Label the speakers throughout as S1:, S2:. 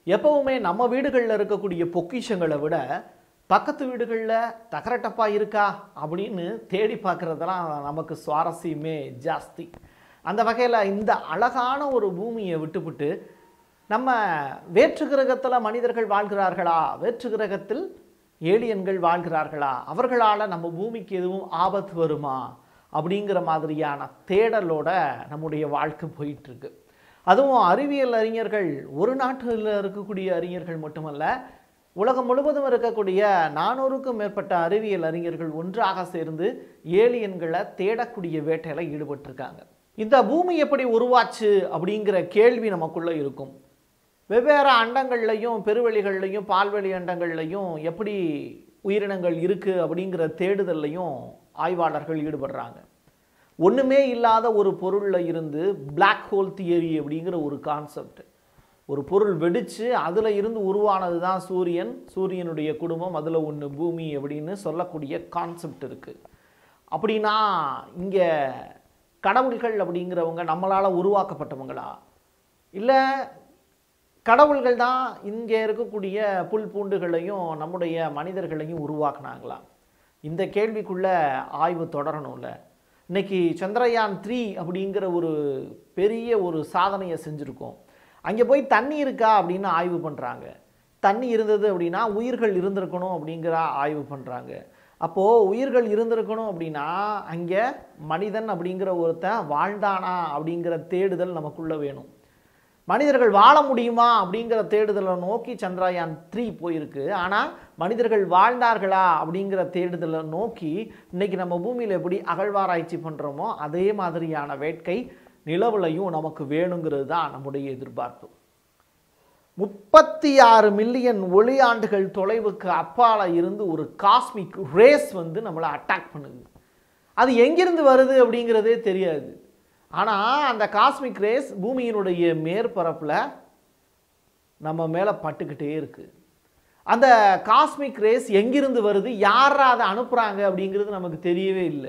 S1: எப்பவுமே நம்ம வீடுகளில் இருக்கக்கூடிய பொக்கிஷங்களை விட பக்கத்து வீடுகளில் தகரட்டப்பா இருக்கா அப்படின்னு தேடி பார்க்குறதெல்லாம் நமக்கு சுவாரஸ்யமே ஜாஸ்தி அந்த வகையில் இந்த அழகான ஒரு பூமியை விட்டுவிட்டு நம்ம வேற்று கிரகத்தில் மனிதர்கள் வாழ்கிறார்களா வேற்று கிரகத்தில் ஏலியன்கள் வாழ்கிறார்களா அவர்களால் நம்ம பூமிக்கு எதுவும் ஆபத்து வருமா அப்படிங்கிற மாதிரியான தேடலோட நம்முடைய வாழ்க்கை போயிட்டுருக்கு அதுவும் அறிவியல் அறிஞர்கள் ஒரு நாட்டில் இருக்கக்கூடிய அறிஞர்கள் மட்டுமல்ல உலகம் முழுவதும் இருக்கக்கூடிய நானூறுக்கும் மேற்பட்ட அறிவியல் அறிஞர்கள் ஒன்றாக சேர்ந்து ஏலியன்களை தேடக்கூடிய வேட்டையில் ஈடுபட்டிருக்காங்க இந்த பூமி எப்படி உருவாச்சு அப்படிங்கிற கேள்வி நமக்குள்ளே இருக்கும் வெவ்வேறு அண்டங்கள்லையும் பெருவெளிகள்லையும் பால்வெளி அண்டங்கள்லையும் எப்படி உயிரினங்கள் இருக்குது அப்படிங்கிற தேடுதல்லையும் ஆய்வாளர்கள் ஈடுபடுறாங்க ஒன்றுமே இல்லாத ஒரு பொருளில் இருந்து பிளாக் ஹோல் தியரி அப்படிங்கிற ஒரு கான்செப்ட் ஒரு பொருள் வெடித்து அதில் இருந்து உருவானது தான் சூரியன் சூரியனுடைய குடும்பம் அதில் ஒன்று பூமி அப்படின்னு சொல்லக்கூடிய கான்செப்ட் இருக்குது அப்படின்னா இங்கே கடவுள்கள் அப்படிங்கிறவங்க நம்மளால் உருவாக்கப்பட்டவங்களா இல்லை கடவுள்கள் தான் இங்கே இருக்கக்கூடிய புல் பூண்டுகளையும் நம்முடைய மனிதர்களையும் உருவாக்குனாங்களா இந்த கேள்விக்குள்ள ஆய்வு தொடரணும்ல இன்னைக்கு சந்திரயான் த்ரீ அப்படிங்கிற ஒரு பெரிய ஒரு சாதனையை செஞ்சுருக்கோம் அங்கே போய் தண்ணி இருக்கா அப்படின்னு ஆய்வு பண்ணுறாங்க தண்ணி இருந்தது அப்படின்னா உயிர்கள் இருந்திருக்கணும் அப்படிங்கிற ஆய்வு பண்ணுறாங்க அப்போது உயிர்கள் இருந்திருக்கணும் அப்படின்னா அங்கே மனிதன் அப்படிங்கிற ஒருத்தன் வாழ்ந்தானா அப்படிங்கிற தேடுதல் நமக்குள்ளே வேணும் மனிதர்கள் வாழ முடியுமா அப்படிங்கிற தேடுதலை நோக்கி சந்திரயான் த்ரீ போயிருக்கு ஆனால் மனிதர்கள் வாழ்ந்தார்களா அப்படிங்கிற தேடுதலை நோக்கி இன்னைக்கு நம்ம பூமியில் எப்படி அகழ்வாராய்ச்சி பண்ணுறோமோ அதே மாதிரியான வேட்கை நிலவுலையும் நமக்கு வேணுங்கிறது தான் நம்முடைய எதிர்பார்ப்பு முப்பத்தி ஆறு மில்லியன் ஒளியாண்டுகள் தொலைவுக்கு அப்பால இருந்து ஒரு காஸ்மிக் ரேஸ் வந்து நம்மளை அட்டாக் பண்ணுது அது எங்கிருந்து வருது அப்படிங்கிறதே தெரியாது ஆனால் அந்த காஸ்மிக் ரேஸ் பூமியினுடைய மேற்பரப்பில் நம்ம மேலே பட்டுக்கிட்டே இருக்குது அந்த காஸ்மிக் ரேஸ் எங்கிருந்து வருது யார் அதை அனுப்புகிறாங்க அப்படிங்கிறது நமக்கு தெரியவே இல்லை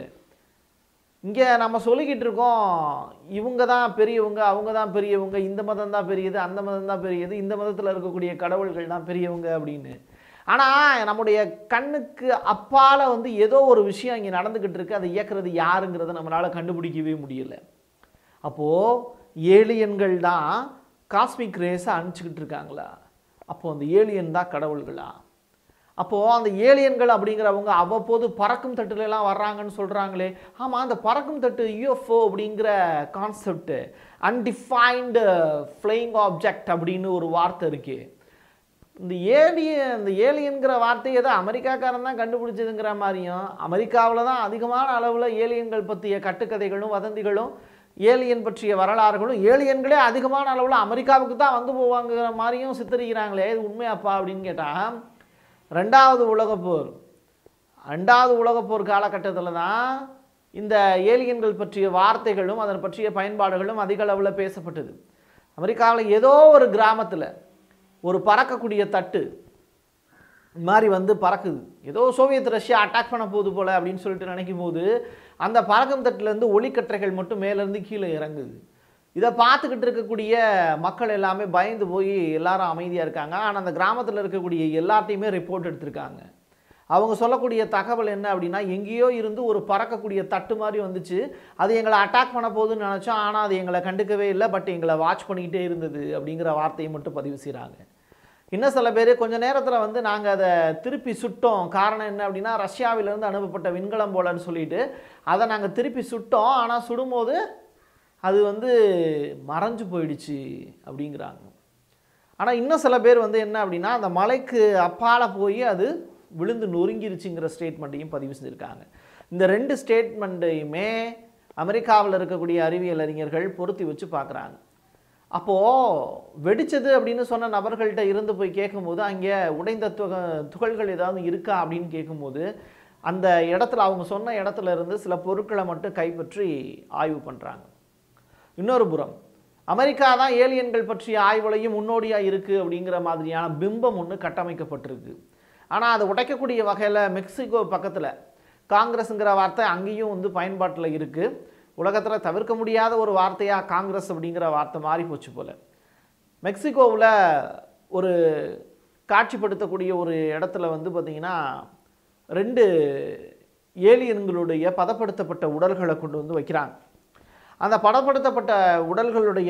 S1: இங்கே நம்ம சொல்லிக்கிட்டு இருக்கோம் இவங்க தான் பெரியவங்க அவங்க தான் பெரியவங்க இந்த மதம் தான் பெரியது அந்த மதம் தான் பெரியது இந்த மதத்தில் இருக்கக்கூடிய கடவுள்கள் தான் பெரியவங்க அப்படின்னு ஆனால் நம்முடைய கண்ணுக்கு அப்பால் வந்து ஏதோ ஒரு விஷயம் இங்கே நடந்துக்கிட்டு இருக்கு அதை இயக்குறது யாருங்கிறத நம்மளால் கண்டுபிடிக்கவே முடியல அப்போது ஏலியன்கள் தான் காஸ்மிக் ரேஸை அனுப்பிச்சிக்கிட்டு இருக்காங்களா அப்போது அந்த ஏலியன் தான் கடவுள்களா அப்போது அந்த ஏலியன்கள் அப்படிங்கிறவங்க அவ்வப்போது பறக்கும் தட்டுலலாம் வர்றாங்கன்னு சொல்கிறாங்களே ஆமாம் அந்த பறக்கும் தட்டு யூஎஃப்ஓ அப்படிங்கிற கான்செப்ட் அன்டிஃபைன்டு ஃப்ளையிங் ஆப்ஜெக்ட் அப்படின்னு ஒரு வார்த்தை இருக்கு இந்த ஏலியன் இந்த ஏலியன்கிற வார்த்தையை தான் அமெரிக்காக்காரன் தான் கண்டுபிடிச்சதுங்கிற மாதிரியும் அமெரிக்காவில் தான் அதிகமான அளவில் ஏலியன்கள் பற்றிய கட்டுக்கதைகளும் வதந்திகளும் ஏலியன் பற்றிய வரலாறுகளும் ஏலியன்களே அதிகமான அளவில் அமெரிக்காவுக்கு தான் வந்து போவாங்கிற மாதிரியும் சித்தரிக்கிறாங்களே இது உண்மையாப்பா அப்படின்னு கேட்டால் ரெண்டாவது உலகப் போர் ரெண்டாவது உலகப் போர் காலகட்டத்தில் தான் இந்த ஏலியன்கள் பற்றிய வார்த்தைகளும் அதன் பற்றிய பயன்பாடுகளும் அதிக அளவில் பேசப்பட்டது அமெரிக்காவில் ஏதோ ஒரு கிராமத்தில் ஒரு பறக்கக்கூடிய தட்டு இந்த மாதிரி வந்து பறக்குது ஏதோ சோவியத் ரஷ்யா அட்டாக் பண்ண போகுது போல அப்படின்னு சொல்லிட்டு நினைக்கும் போது அந்த பறக்கும் தட்டுலேருந்து ஒளிக்கற்றைகள் மட்டும் மேலேருந்து கீழே இறங்குது இதை பார்த்துக்கிட்டு இருக்கக்கூடிய மக்கள் எல்லாமே பயந்து போய் எல்லாரும் அமைதியாக இருக்காங்க ஆனால் அந்த கிராமத்தில் இருக்கக்கூடிய எல்லாத்தையுமே ரிப்போர்ட் எடுத்திருக்காங்க அவங்க சொல்லக்கூடிய தகவல் என்ன அப்படின்னா எங்கேயோ இருந்து ஒரு பறக்கக்கூடிய தட்டு மாதிரி வந்துச்சு அது எங்களை அட்டாக் பண்ண போகுதுன்னு நினச்சோம் ஆனால் அது எங்களை கண்டுக்கவே இல்லை பட் எங்களை வாட்ச் பண்ணிக்கிட்டே இருந்தது அப்படிங்கிற வார்த்தையை மட்டும் பதிவு செய்கிறாங்க இன்னும் சில பேர் கொஞ்ச நேரத்தில் வந்து நாங்கள் அதை திருப்பி சுட்டோம் காரணம் என்ன அப்படின்னா ரஷ்யாவிலேருந்து அனுப்பப்பட்ட விண்கலம் போலன்னு சொல்லிட்டு அதை நாங்கள் திருப்பி சுட்டோம் ஆனால் சுடும்போது அது வந்து மறைஞ்சு போயிடுச்சு அப்படிங்கிறாங்க ஆனால் இன்னும் சில பேர் வந்து என்ன அப்படின்னா அந்த மலைக்கு அப்பால் போய் அது விழுந்து நொறுங்கிருச்சுங்கிற ஸ்டேட்மெண்ட்டையும் பதிவு செஞ்சுருக்காங்க இந்த ரெண்டு ஸ்டேட்மெண்ட்டையுமே அமெரிக்காவில் இருக்கக்கூடிய அறிவியல் அறிஞர்கள் பொருத்தி வச்சு பார்க்குறாங்க அப்போது வெடிச்சது அப்படின்னு சொன்ன நபர்கள்ட்ட இருந்து போய் கேட்கும்போது அங்கே உடைந்த துக துகள்கள் ஏதாவது இருக்கா அப்படின்னு கேட்கும்போது அந்த இடத்துல அவங்க சொன்ன இடத்துல இருந்து சில பொருட்களை மட்டும் கைப்பற்றி ஆய்வு பண்ணுறாங்க இன்னொரு புறம் அமெரிக்கா தான் ஏலியன்கள் பற்றிய ஆய்வுலையும் முன்னோடியாக இருக்குது அப்படிங்கிற மாதிரியான பிம்பம் ஒன்று கட்டமைக்கப்பட்டிருக்கு ஆனால் அதை உடைக்கக்கூடிய வகையில் மெக்சிகோ பக்கத்தில் காங்கிரஸுங்கிற வார்த்தை அங்கேயும் வந்து பயன்பாட்டில் இருக்குது உலகத்தில் தவிர்க்க முடியாத ஒரு வார்த்தையாக காங்கிரஸ் அப்படிங்கிற வார்த்தை மாறி போச்சு போல் மெக்சிகோவில் ஒரு காட்சிப்படுத்தக்கூடிய ஒரு இடத்துல வந்து பார்த்திங்கன்னா ரெண்டு ஏலியன்களுடைய பதப்படுத்தப்பட்ட உடல்களை கொண்டு வந்து வைக்கிறாங்க அந்த பதப்படுத்தப்பட்ட உடல்களுடைய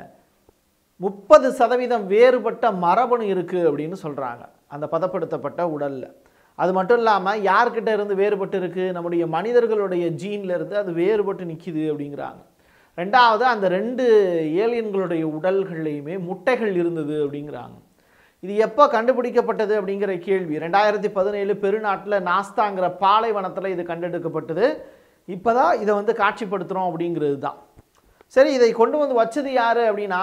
S1: முப்பது சதவீதம் வேறுபட்ட மரபணு இருக்குது அப்படின்னு சொல்கிறாங்க அந்த பதப்படுத்தப்பட்ட உடலில் அது மட்டும் இல்லாமல் யார்கிட்ட இருந்து வேறுபட்டு இருக்குது நம்முடைய மனிதர்களுடைய ஜீன்ல இருந்து அது வேறுபட்டு நிற்கிது அப்படிங்கிறாங்க ரெண்டாவது அந்த ரெண்டு ஏலியன்களுடைய உடல்கள்லையுமே முட்டைகள் இருந்தது அப்படிங்கிறாங்க இது எப்போ கண்டுபிடிக்கப்பட்டது அப்படிங்கிற கேள்வி ரெண்டாயிரத்தி பதினேழு பெருநாட்டில் நாஸ்தாங்கிற பாலைவனத்தில் இது கண்டெடுக்கப்பட்டது இப்போ தான் இதை வந்து காட்சிப்படுத்துகிறோம் அப்படிங்கிறது தான் சரி இதை கொண்டு வந்து வச்சது யார் அப்படின்னா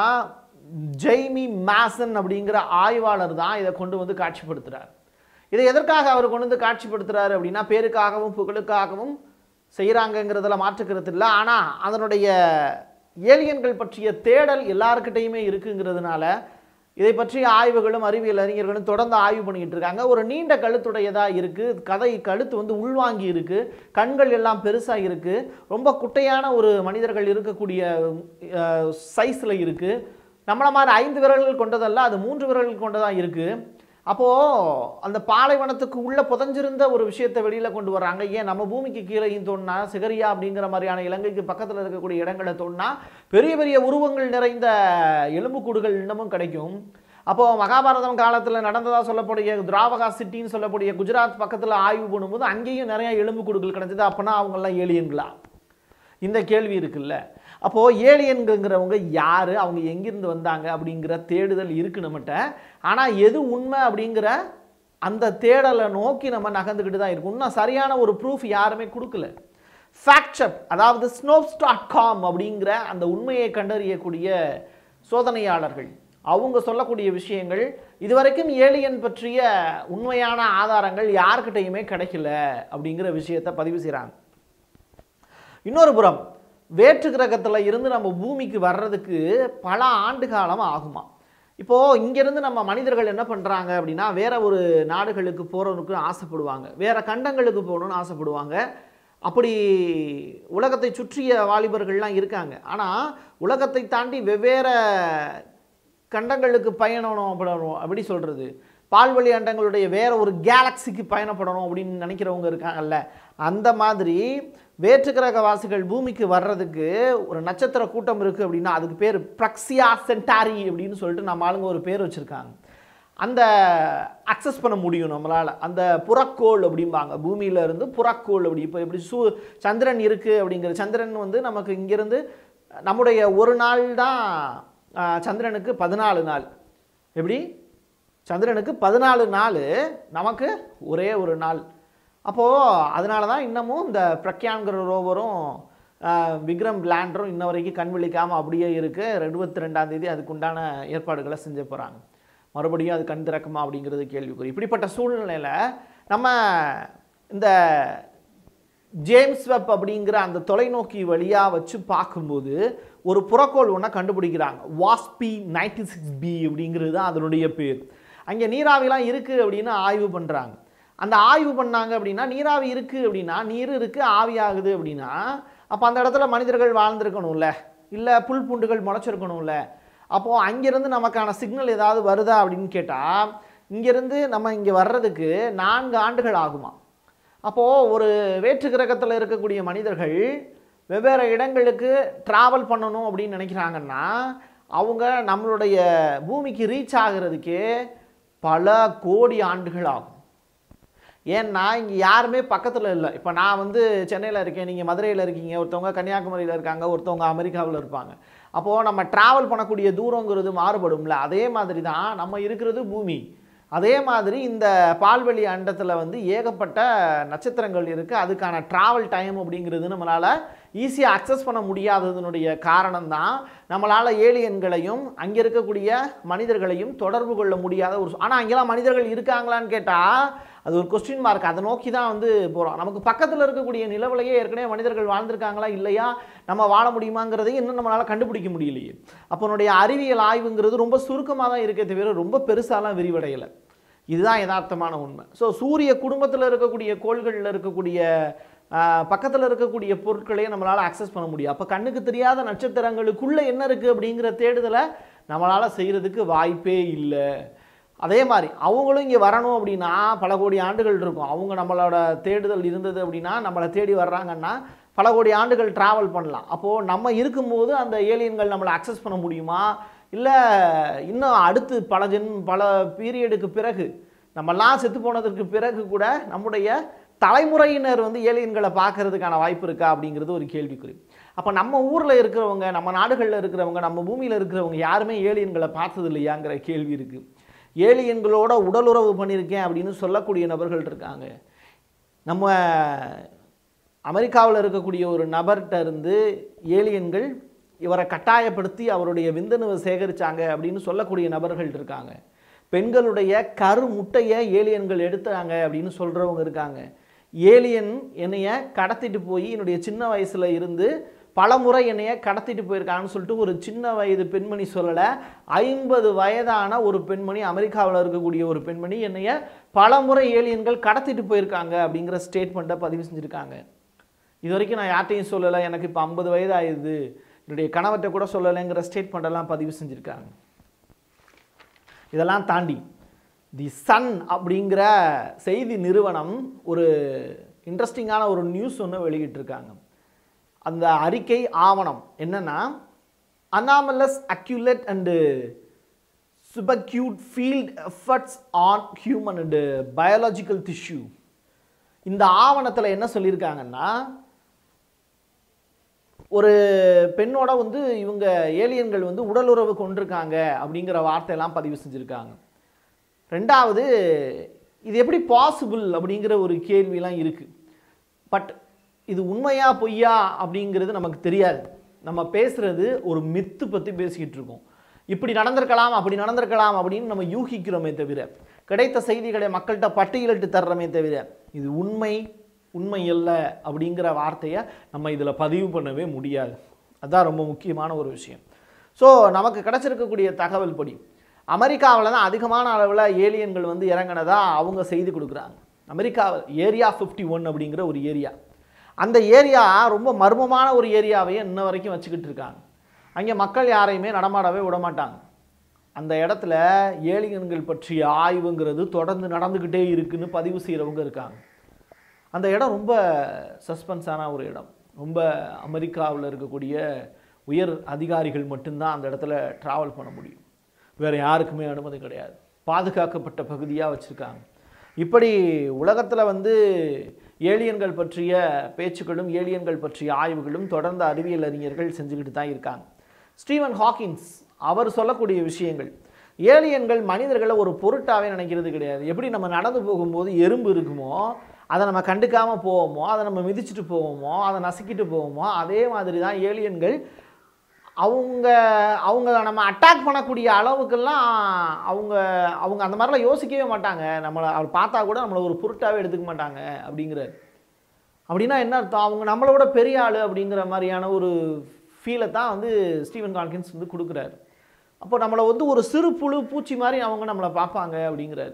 S1: ஜெய்மி மேசன் அப்படிங்கிற ஆய்வாளர் தான் இதை கொண்டு வந்து காட்சிப்படுத்துகிறார் இதை எதற்காக அவர் கொண்டு வந்து காட்சிப்படுத்துகிறாரு அப்படின்னா பேருக்காகவும் புகழுக்காகவும் செய்கிறாங்கங்கிறதுல மாற்றுக்கிறது இல்லை ஆனால் அதனுடைய ஏலியன்கள் பற்றிய தேடல் எல்லாருக்கிட்டையுமே இருக்குங்கிறதுனால இதை பற்றிய ஆய்வுகளும் அறிவியல் அறிஞர்களும் தொடர்ந்து ஆய்வு பண்ணிக்கிட்டு இருக்காங்க ஒரு நீண்ட கழுத்துடையதாக இருக்குது கதை கழுத்து வந்து உள்வாங்கி இருக்குது கண்கள் எல்லாம் பெருசாக இருக்குது ரொம்ப குட்டையான ஒரு மனிதர்கள் இருக்கக்கூடிய சைஸில் இருக்குது நம்மளை மாதிரி ஐந்து விரல்கள் கொண்டதல்ல அது மூன்று விரல்கள் கொண்டதாக இருக்குது அப்போது அந்த பாலைவனத்துக்கு உள்ளே புதஞ்சிருந்த ஒரு விஷயத்தை வெளியில் கொண்டு வர்றாங்க ஏன் நம்ம பூமிக்கு கீழேயும் தோணுனா சிகரியா அப்படிங்கிற மாதிரியான இலங்கைக்கு பக்கத்தில் இருக்கக்கூடிய இடங்களை தோணுனா பெரிய பெரிய உருவங்கள் நிறைந்த எலும்புக்கூடுகள் இன்னமும் கிடைக்கும் அப்போது மகாபாரதம் காலத்தில் நடந்ததாக சொல்லக்கூடிய திராவகா சிட்டின்னு சொல்லக்கூடிய குஜராத் பக்கத்தில் ஆய்வு பண்ணும்போது அங்கேயும் நிறைய எலும்புக்கூடுகள் கிடைச்சது அப்போனா அவங்கெல்லாம் ஏலியன்களா இந்த கேள்வி இருக்குல்ல அப்போது ஏலியன்கிறவங்க யார் அவங்க எங்கிருந்து வந்தாங்க அப்படிங்கிற தேடுதல் இருக்கு நம்மகிட்ட ஆனால் எது உண்மை அப்படிங்கிற அந்த தேடலை நோக்கி நம்ம நகர்ந்துக்கிட்டு தான் இருக்கும் இன்னும் சரியான ஒரு ப்ரூஃப் யாருமே கொடுக்கல ஃபேக்ட் அதாவது ஸ்னோப்ஸ் டாட் காம் அப்படிங்கிற அந்த உண்மையை கண்டறியக்கூடிய சோதனையாளர்கள் அவங்க சொல்லக்கூடிய விஷயங்கள் இதுவரைக்கும் ஏலியன் பற்றிய உண்மையான ஆதாரங்கள் யார்கிட்டையுமே கிடைக்கல அப்படிங்கிற விஷயத்தை பதிவு செய்கிறாங்க இன்னொரு புறம் வேற்று கிரகத்தில் இருந்து நம்ம பூமிக்கு வர்றதுக்கு பல ஆண்டு காலம் ஆகுமா இப்போது இங்கேருந்து நம்ம மனிதர்கள் என்ன பண்ணுறாங்க அப்படின்னா வேற ஒரு நாடுகளுக்கு போகிறதுக்கு ஆசைப்படுவாங்க வேற கண்டங்களுக்கு போகணும்னு ஆசைப்படுவாங்க அப்படி உலகத்தை சுற்றிய வாலிபர்கள்லாம் இருக்காங்க ஆனால் உலகத்தை தாண்டி வெவ்வேறு கண்டங்களுக்கு பயணம் படணும் அப்படி சொல்கிறது பால்வழி அண்டங்களுடைய வேற ஒரு கேலக்சிக்கு பயணப்படணும் அப்படின்னு நினைக்கிறவங்க இருக்காங்கல்ல அந்த மாதிரி வேற்று கிரக வாசிகள் பூமிக்கு வர்றதுக்கு ஒரு நட்சத்திர கூட்டம் இருக்குது அப்படின்னா அதுக்கு பேர் ப்ரக்சியா சென்டாரி அப்படின்னு சொல்லிட்டு நம்ம ஆளுங்க ஒரு பேர் வச்சுருக்காங்க அந்த அக்சஸ் பண்ண முடியும் நம்மளால் அந்த புறக்கோள் அப்படிம்பாங்க பூமியில இருந்து புறக்கோள் அப்படி இப்போ எப்படி சூ சந்திரன் இருக்குது அப்படிங்கிற சந்திரன் வந்து நமக்கு இங்கேருந்து நம்முடைய ஒரு நாள் தான் ஆ, சந்திரனுக்கு பதினாலு நாள் எப்படி சந்திரனுக்கு பதினாலு நாள் நமக்கு ஒரே ஒரு நாள் அப்போது அதனால தான் இன்னமும் இந்த பிரக்யான்கிற ரோவரும் ஆஹ், விக்ரம் லேண்டரும் இன்ன வரைக்கும் கண் விழிக்காமல் அப்படியே இருக்கு இருபத்தி ரெண்டாம் தேதி அதுக்குண்டான ஏற்பாடுகளை செஞ்சு போகிறாங்க மறுபடியும் அது கண் திறக்குமா அப்படிங்கிறது கேள்விக்குறி இப்படிப்பட்ட சூழ்நிலையில் நம்ம இந்த ஜேம்ஸ் வெப் அப்படிங்கிற அந்த தொலைநோக்கி வழியாக வச்சு பார்க்கும்போது ஒரு புறக்கோள் ஒன்றை கண்டுபிடிக்கிறாங்க வாஸ்பி நைன்டி சிக்ஸ் பி அப்படிங்கிறது தான் அதனுடைய பேர் அங்கே நீராவிலாம் இருக்குது அப்படின்னு ஆய்வு பண்ணுறாங்க அந்த ஆய்வு பண்ணாங்க அப்படின்னா நீராவி இருக்குது அப்படின்னா நீர் இருக்குது ஆவி ஆகுது அப்படின்னா அப்போ அந்த இடத்துல மனிதர்கள் வாழ்ந்திருக்கணும்ல இல்லை புல் பூண்டுகள் முளைச்சிருக்கணும்ல அப்போது அங்கேருந்து நமக்கான சிக்னல் ஏதாவது வருதா அப்படின்னு கேட்டால் இங்கேருந்து நம்ம இங்கே வர்றதுக்கு நான்கு ஆண்டுகள் ஆகுமா அப்போது ஒரு வேற்று கிரகத்தில் இருக்கக்கூடிய மனிதர்கள் வெவ்வேறு இடங்களுக்கு ட்ராவல் பண்ணணும் அப்படின்னு நினைக்கிறாங்கன்னா அவங்க நம்மளுடைய பூமிக்கு ரீச் ஆகிறதுக்கே பல கோடி ஆண்டுகள் ஆகும் ஏன்னா இங்கே யாருமே பக்கத்தில் இல்லை இப்போ நான் வந்து சென்னையில் இருக்கேன் நீங்கள் மதுரையில் இருக்கீங்க ஒருத்தவங்க கன்னியாகுமரியில் இருக்காங்க ஒருத்தவங்க அமெரிக்காவில் இருப்பாங்க அப்போது நம்ம ட்ராவல் பண்ணக்கூடிய தூரங்கிறது மாறுபடும்ல அதே மாதிரி தான் நம்ம இருக்கிறது பூமி அதே மாதிரி இந்த பால்வெளி அண்டத்தில் வந்து ஏகப்பட்ட நட்சத்திரங்கள் இருக்குது அதுக்கான ட்ராவல் டைம் அப்படிங்கிறது நம்மளால் ஈஸியாக அக்சஸ் பண்ண முடியாததனுடைய காரணம் தான் நம்மளால் ஏலியன்களையும் அங்கே இருக்கக்கூடிய மனிதர்களையும் தொடர்பு கொள்ள முடியாத ஒரு ஆனால் அங்கெல்லாம் மனிதர்கள் இருக்காங்களான்னு கேட்டால் அது ஒரு கொஸ்டின் மார்க் அதை நோக்கி தான் வந்து போகிறோம் நமக்கு பக்கத்தில் இருக்கக்கூடிய நிலவுலையே ஏற்கனவே மனிதர்கள் வாழ்ந்திருக்காங்களா இல்லையா நம்ம வாழ முடியுமாங்கிறதையும் இன்னும் நம்மளால் கண்டுபிடிக்க முடியலையே அப்போ நம்முடைய அறிவியல் ஆய்வுங்கிறது ரொம்ப சுருக்கமாக தான் இருக்கே தவிர ரொம்ப பெருசாலாம் விரிவடையலை இதுதான் யதார்த்தமான உண்மை ஸோ சூரிய குடும்பத்தில் இருக்கக்கூடிய கோள்களில் இருக்கக்கூடிய பக்கத்தில் இருக்கக்கூடிய பொருட்களையே நம்மளால் அக்சஸ் பண்ண முடியும் அப்போ கண்ணுக்கு தெரியாத நட்சத்திரங்களுக்குள்ளே என்ன இருக்குது அப்படிங்கிற தேடுதலை நம்மளால் செய்கிறதுக்கு வாய்ப்பே இல்லை அதே மாதிரி அவங்களும் இங்கே வரணும் அப்படின்னா பல கோடி ஆண்டுகள் இருக்கும் அவங்க நம்மளோட தேடுதல் இருந்தது அப்படின்னா நம்மளை தேடி வர்றாங்கன்னா பல கோடி ஆண்டுகள் ட்ராவல் பண்ணலாம் அப்போது நம்ம இருக்கும்போது அந்த ஏலியன்கள் நம்மளை அக்சஸ் பண்ண முடியுமா இல்லை இன்னும் அடுத்து பல ஜென் பல பீரியடுக்கு பிறகு நம்மெல்லாம் செத்து போனதுக்கு பிறகு கூட நம்முடைய தலைமுறையினர் வந்து ஏலியன்களை பார்க்கறதுக்கான வாய்ப்பு இருக்கா அப்படிங்கிறது ஒரு கேள்விக்குறி அப்போ நம்ம ஊரில் இருக்கிறவங்க நம்ம நாடுகளில் இருக்கிறவங்க நம்ம பூமியில் இருக்கிறவங்க யாருமே ஏலியன்களை பார்த்தது இல்லையாங்கிற கேள்வி இருக்குது ஏலியன்களோட உடலுறவு பண்ணியிருக்கேன் அப்படின்னு சொல்லக்கூடிய நபர்கள் இருக்காங்க நம்ம அமெரிக்காவில் இருக்கக்கூடிய ஒரு நபர்கிட்ட இருந்து ஏலியன்கள் இவரை கட்டாயப்படுத்தி அவருடைய விந்தணுவை சேகரித்தாங்க அப்படின்னு சொல்லக்கூடிய நபர்கள் இருக்காங்க பெண்களுடைய கரு முட்டையை ஏலியன்கள் எடுத்தாங்க அப்படின்னு சொல்கிறவங்க இருக்காங்க ஏலியன் என்னைய கடத்திட்டு போய் என்னுடைய சின்ன வயசில் இருந்து பல முறை என்னைய கடத்திட்டு போயிருக்காங்கன்னு சொல்லிட்டு ஒரு சின்ன வயது பெண்மணி சொல்லலை ஐம்பது வயதான ஒரு பெண்மணி அமெரிக்காவில் இருக்கக்கூடிய ஒரு பெண்மணி என்னைய பல முறை ஏலியன்கள் கடத்திட்டு போயிருக்காங்க அப்படிங்கிற ஸ்டேட்மெண்ட்டை பதிவு செஞ்சுருக்காங்க இது வரைக்கும் நான் யார்ட்டையும் சொல்லலை எனக்கு இப்போ ஐம்பது வயது ஆயிடுது என்னுடைய கணவர்கிட்ட கூட சொல்லலைங்கிற ஸ்டேட்மெண்ட்டெல்லாம் பதிவு செஞ்சுருக்காங்க இதெல்லாம் தாண்டி தி சன் அப்படிங்கிற செய்தி நிறுவனம் ஒரு இன்ட்ரெஸ்டிங்கான ஒரு நியூஸ் ஒன்று வெளியிட்டிருக்காங்க அந்த அறிக்கை ஆவணம் என்னன்னா anomalous acute and subacute field efforts on human and biological tissue இந்த ஆவணத்தில் என்ன சொல்லியிருக்காங்கன்னா ஒரு பெண்ணோட வந்து இவங்க ஏலியன்கள் வந்து உடலுறவு கொண்டிருக்காங்க அப்படிங்கிற வார்த்தையெல்லாம் பதிவு செஞ்சுருக்காங்க ரெண்டாவது இது எப்படி பாசிபிள் அப்படிங்கிற ஒரு கேள்விலாம் இருக்குது பட் இது உண்மையா பொய்யா அப்படிங்கிறது நமக்கு தெரியாது நம்ம பேசுறது ஒரு மித்து பற்றி பேசிக்கிட்டு இருக்கோம் இப்படி நடந்திருக்கலாம் அப்படி நடந்திருக்கலாம் அப்படின்னு நம்ம யூகிக்கிறோமே தவிர கிடைத்த செய்திகளை மக்கள்கிட்ட பட்டியலிட்டு தர்றோமே தவிர இது உண்மை உண்மை அல்ல அப்படிங்கிற வார்த்தையை நம்ம இதில் பதிவு பண்ணவே முடியாது அதுதான் ரொம்ப முக்கியமான ஒரு விஷயம் ஸோ நமக்கு கிடைச்சிருக்கக்கூடிய தகவல் படி அமெரிக்காவில் தான் அதிகமான அளவில் ஏலியன்கள் வந்து இறங்கினதா அவங்க செய்தி கொடுக்குறாங்க அமெரிக்காவில் ஏரியா ஃபிஃப்டி ஒன் அப்படிங்கிற ஒரு ஏரியா அந்த ஏரியா ரொம்ப மர்மமான ஒரு ஏரியாவையே இன்ன வரைக்கும் வச்சுக்கிட்டு இருக்காங்க அங்கே மக்கள் யாரையுமே நடமாடவே விட மாட்டாங்க அந்த இடத்துல ஏலியன்கள் பற்றிய ஆய்வுங்கிறது தொடர்ந்து நடந்துக்கிட்டே இருக்குன்னு பதிவு செய்கிறவங்க இருக்காங்க அந்த இடம் ரொம்ப சஸ்பென்ஸான ஒரு இடம் ரொம்ப அமெரிக்காவில் இருக்கக்கூடிய உயர் அதிகாரிகள் மட்டும்தான் அந்த இடத்துல ட்ராவல் பண்ண முடியும் வேறு யாருக்குமே அனுமதி கிடையாது பாதுகாக்கப்பட்ட பகுதியாக வச்சுருக்காங்க இப்படி உலகத்தில் வந்து ஏலியன்கள் பற்றிய பேச்சுக்களும் ஏலியன்கள் பற்றிய ஆய்வுகளும் தொடர்ந்து அறிவியல் அறிஞர்கள் செஞ்சுக்கிட்டு தான் இருக்காங்க ஸ்டீவன் ஹாக்கின்ஸ் அவர் சொல்லக்கூடிய விஷயங்கள் ஏலியன்கள் மனிதர்களை ஒரு பொருட்டாவே நினைக்கிறது கிடையாது எப்படி நம்ம நடந்து போகும்போது எறும்பு இருக்குமோ அதை நம்ம கண்டுக்காமல் போவோமோ அதை நம்ம மிதிச்சுட்டு போவோமோ அதை நசுக்கிட்டு போவோமோ அதே மாதிரி தான் ஏலியன்கள் அவங்க அவங்க நம்ம அட்டாக் பண்ணக்கூடிய அளவுக்கெல்லாம் அவங்க அவங்க அந்த மாதிரிலாம் யோசிக்கவே மாட்டாங்க நம்மளை அவர் பார்த்தா கூட நம்மளை ஒரு பொருட்டாவே எடுத்துக்க மாட்டாங்க அப்படிங்கிறார் அப்படின்னா என்ன அர்த்தம் அவங்க நம்மளை விட பெரிய ஆள் அப்படிங்கிற மாதிரியான ஒரு ஃபீலை தான் வந்து ஸ்டீவன் கான்கின்ஸ் வந்து கொடுக்குறாரு அப்போ நம்மளை வந்து ஒரு சிறு புழு பூச்சி மாதிரி அவங்க நம்மளை பார்ப்பாங்க அப்படிங்கிறாரு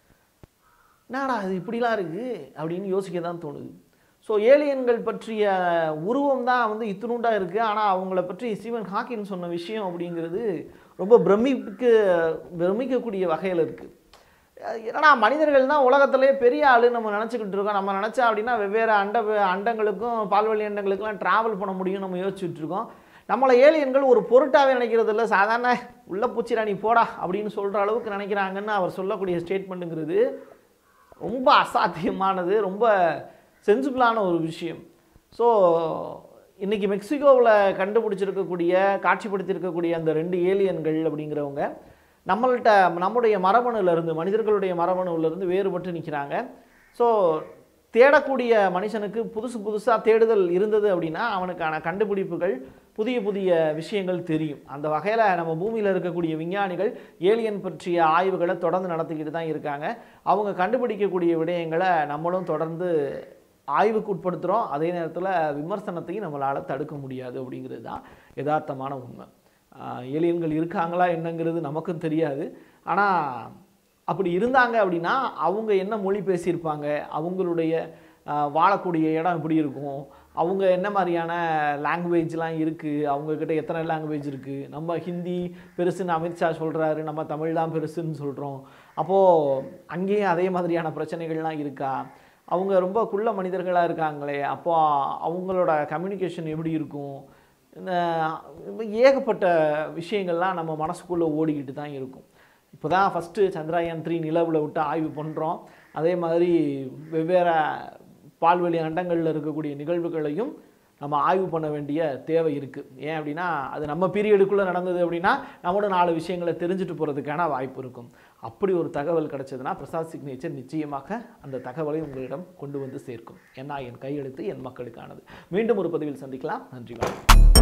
S1: என்னடா அது இப்படிலாம் இருக்குது அப்படின்னு யோசிக்க தான் தோணுது ஸோ ஏலியன்கள் பற்றிய உருவம் தான் வந்து இத்தினூண்டா இருக்குது ஆனால் அவங்கள பற்றி ஸ்டீவன் ஹாக்கின் சொன்ன விஷயம் அப்படிங்கிறது ரொம்ப பிரமிப்புக்கு பிரமிக்கக்கூடிய வகையில் இருக்குது என்னடா மனிதர்கள் தான் உலகத்திலே பெரிய ஆளு நம்ம நினச்சிக்கிட்டு இருக்கோம் நம்ம நினச்சா அப்படின்னா வெவ்வேறு அண்ட அண்டங்களுக்கும் பால்வழி அண்டங்களுக்கெல்லாம் ட்ராவல் பண்ண முடியும் நம்ம யோசிச்சுட்டு இருக்கோம் நம்மளை ஏலியன்கள் ஒரு பொருட்டாவே நினைக்கிறது இல்லை சாதாரண உள்ள பூச்சிடா நீ போடா அப்படின்னு சொல்கிற அளவுக்கு நினைக்கிறாங்கன்னு அவர் சொல்லக்கூடிய ஸ்டேட்மெண்ட்டுங்கிறது ரொம்ப அசாத்தியமானது ரொம்ப சென்சிபிளான ஒரு விஷயம் ஸோ இன்றைக்கி மெக்சிகோவில் கண்டுபிடிச்சிருக்கக்கூடிய காட்சிப்படுத்தியிருக்கக்கூடிய அந்த ரெண்டு ஏலியன்கள் அப்படிங்கிறவங்க நம்மள்கிட்ட நம்முடைய மரபணுலேருந்து மனிதர்களுடைய மரபணுலேருந்து வேறுபட்டு நிற்கிறாங்க ஸோ தேடக்கூடிய மனுஷனுக்கு புதுசு புதுசாக தேடுதல் இருந்தது அப்படின்னா அவனுக்கான கண்டுபிடிப்புகள் புதிய புதிய விஷயங்கள் தெரியும் அந்த வகையில் நம்ம பூமியில் இருக்கக்கூடிய விஞ்ஞானிகள் ஏலியன் பற்றிய ஆய்வுகளை தொடர்ந்து நடத்திக்கிட்டு தான் இருக்காங்க அவங்க கண்டுபிடிக்கக்கூடிய விடயங்களை நம்மளும் தொடர்ந்து ஆய்வுக்கு உட்படுத்துகிறோம் அதே நேரத்தில் விமர்சனத்தையும் நம்மளால் தடுக்க முடியாது அப்படிங்கிறது தான் யதார்த்தமான உண்மை ஏலியன்கள் இருக்காங்களா என்னங்கிறது நமக்கும் தெரியாது ஆனால் அப்படி இருந்தாங்க அப்படின்னா அவங்க என்ன மொழி பேசியிருப்பாங்க அவங்களுடைய வாழக்கூடிய இடம் எப்படி இருக்கும் அவங்க என்ன மாதிரியான லாங்குவேஜ்லாம் இருக்குது அவங்கக்கிட்ட எத்தனை லாங்குவேஜ் இருக்குது நம்ம ஹிந்தி பெருசுன்னு அமித்ஷா சொல்கிறாரு நம்ம தமிழ் தான் பெருசுன்னு சொல்கிறோம் அப்போது அங்கேயும் அதே மாதிரியான பிரச்சனைகள்லாம் இருக்கா அவங்க ரொம்ப குள்ள மனிதர்களாக இருக்காங்களே அப்போ அவங்களோட கம்யூனிகேஷன் எப்படி இருக்கும் இந்த ஏகப்பட்ட விஷயங்கள்லாம் நம்ம மனசுக்குள்ளே ஓடிக்கிட்டு தான் இருக்கும் இப்போ தான் ஃபஸ்ட்டு சந்திராயன் த்ரீ நிலவில் விட்டு ஆய்வு பண்ணுறோம் அதே மாதிரி வெவ்வேறு பால்வெளி அண்டங்களில் இருக்கக்கூடிய நிகழ்வுகளையும் நம்ம ஆய்வு பண்ண வேண்டிய தேவை இருக்குது ஏன் அப்படின்னா அது நம்ம பீரியடுக்குள்ளே நடந்தது அப்படின்னா நம்மளோட நாலு விஷயங்களை தெரிஞ்சுட்டு போகிறதுக்கான வாய்ப்பு இருக்கும் அப்படி ஒரு தகவல் கிடைச்சதுன்னா பிரசாத் சிக்னேச்சர் நிச்சயமாக அந்த தகவலை உங்களிடம் கொண்டு வந்து சேர்க்கும் ஏன்னா என் கையெழுத்து என் மக்களுக்கானது மீண்டும் ஒரு பதிவில் சந்திக்கலாம் நன்றி வணக்கம்